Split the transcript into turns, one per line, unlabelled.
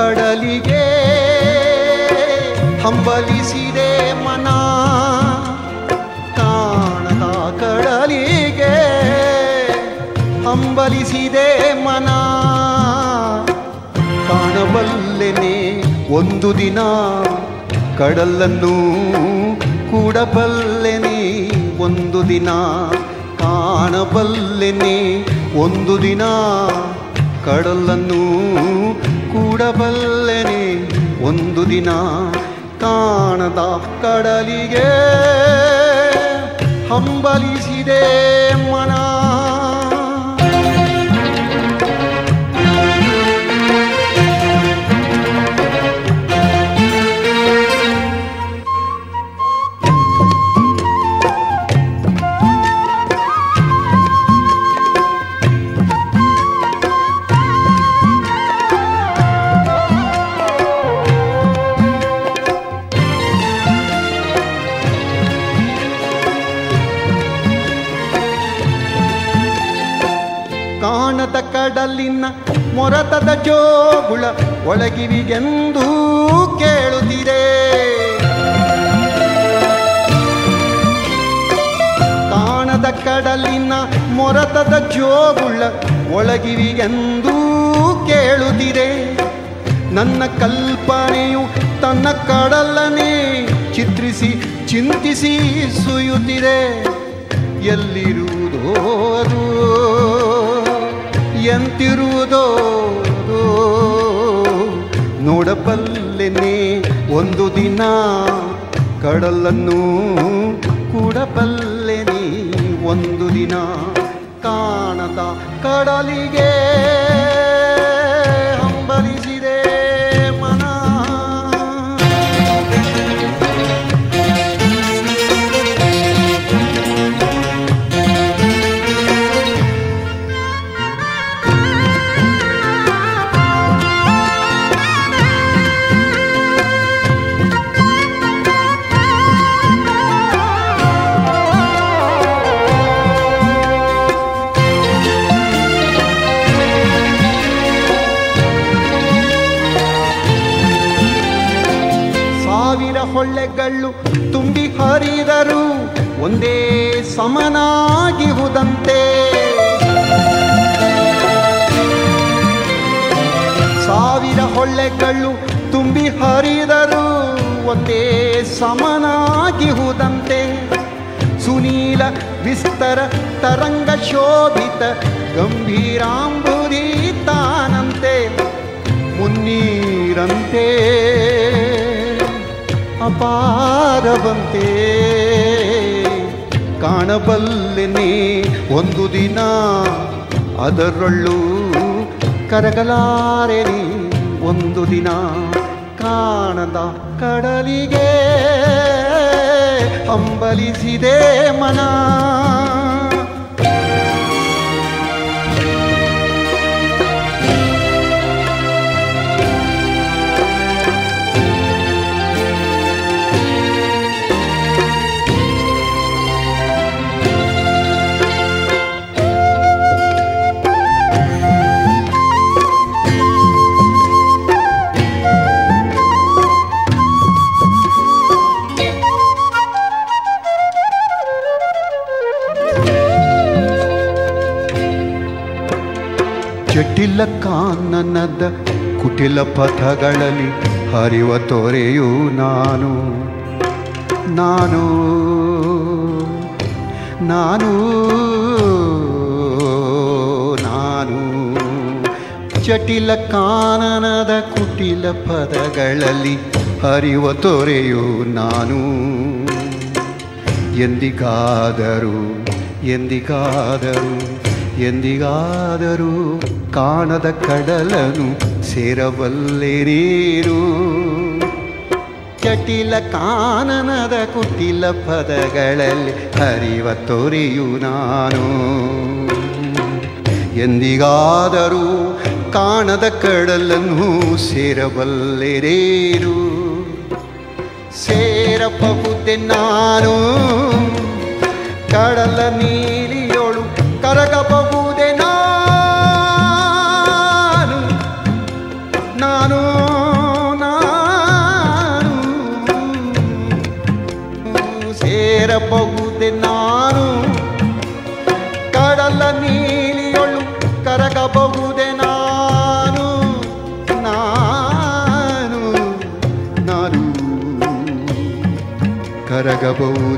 ಕಡಲಿಗೆ ಹಂಬಲಿಸಿದೆ ಮನ ಕಾಣದ ಕಡಲಿಗೆ ಹಂಬಲಿಸಿದೆ ಮನ ಕಾಣಬಲ್ಲೆನೆ ಒಂದು ದಿನ ಕಡಲನ್ನು ಕೂಡಬಲ್ಲೆನೆ ಒಂದು ದಿನ ಕಾಣಬಲ್ಲೆನೆ ಒಂದು ದಿನ ಕಡಲನ್ನು ಕೂಡಬಲ್ಲೆನೆ ಒಂದು ದಿನ ಕಾಣದ ಕಡಲಿಗೆ ಹಂಬಲಿಸಿದೆ ಮನ ಕಾಣದ ಕಡಲಿನ ಮೊರತದ ಜೋಗುಳ ಒಳಗಿವಿಗೆಂದೂ ಕೇಳುತ್ತಿದೆ ಕಾಣದ ಕಡಲಿನ ಮೊರತದ ಜೋಗುಳ ಒಳಗಿವಿಗೆಂದೂ ಕೇಳುತ್ತಿದೆ ನನ್ನ ಕಲ್ಪನೆಯು ತನ್ನ ಕಡಲನೆ ಚಿತ್ರಿಸಿ ಚಿಂತಿಸಿ ಸುಯುತ್ತಿದೆ ಎಲ್ಲಿರುವುದೋ ಅದು ಎಂತಿರುವುದೋ ಅದು ನೋಡಬಲ್ಲೆನೆ ಒಂದು ದಿನ ಕಡಲನ್ನು ಕೂಡಬಲ್ಲೆನೆ ಒಂದು ದಿನ ಕಾಣದ ಕಡಲಿಗೆ ಹಂಬಲಿಸಿದೆ ಮನ ಸಾವಿರ ಹೊಳ್ಳೆಗಳು ತುಂಬಿ ಹರಿದರು ಒಂದೇ ಸಮನಾಗಿಹುದಂತೆ ಸಾವಿರ ಹೊಳ್ಳೆಗಳು ತುಂಬಿ ಹರಿದರು ಒಂದೇ ಸಮನಾಗಿಹುದಂತೆ ಸುನೀಲ ವಿಸ್ತರ ತರಂಗ ಶೋಭಿತ ಗಂಭೀರಾಂಬುದಿ ತಾನಂತೆ ಮುನ್ನೀರಂತೆ ಅಪಾರವಂತೆ ಕಾಣಬಲ್ಲೆನೆ ಒಂದು ದಿನ ಅದರೊಳ್ಳು ಕರಗಲಾರೆನೆ ಒಂದು ದಿನ ಕಾಣದ ಕಡಲಿಗೆ ಹಂಬಲಿಸಿದೆ ಮನ ಜಟಿಲ ಕಾನನದ ಕುಟಿಲ ಪಥಗಳಲ್ಲಿ ಹರಿವ ತೊರೆಯು ನಾನು ನಾನು ನಾನು ನಾನು ಜಟಿಲ ಕಾನನದ ಕುಟಿಲ ಪದಗಳಲ್ಲಿ ಹರಿವ ತೊರೆಯು ನಾನು ಎಂದಿಗಾದರೂ ಎಂದಿಗಾದರೂ ಎಂದಿಗಾದರೂ ಕಾಣದ ಕಡಲನು ಸೇರಬಲ್ಲೆ ನೀರು ಜಟಿಲ ಕಾನನದ ಕುಟಿಲ ಪದಗಳಲ್ಲಿ ಹರಿವ ತೊರೆಯು ನಾನು ಎಂದಿಗಾದರೂ ಕಾಣದ ಕಡಲನ್ನು ಸೇರಬಲ್ಲೆರೇರು ಸೇರಬಹುದೆ ನಾನು ಕಡಲ ನೀಲಿಯೋಳು ಕರಗಬಹುದೆ ನಾನು ನಾನು ಕಡಲ ನೀಲಿಯೊಳು ಕರಗಬಹುದೆ ನಾನು ನಾನು ನಾನು ಕರಗಬಹುದೇ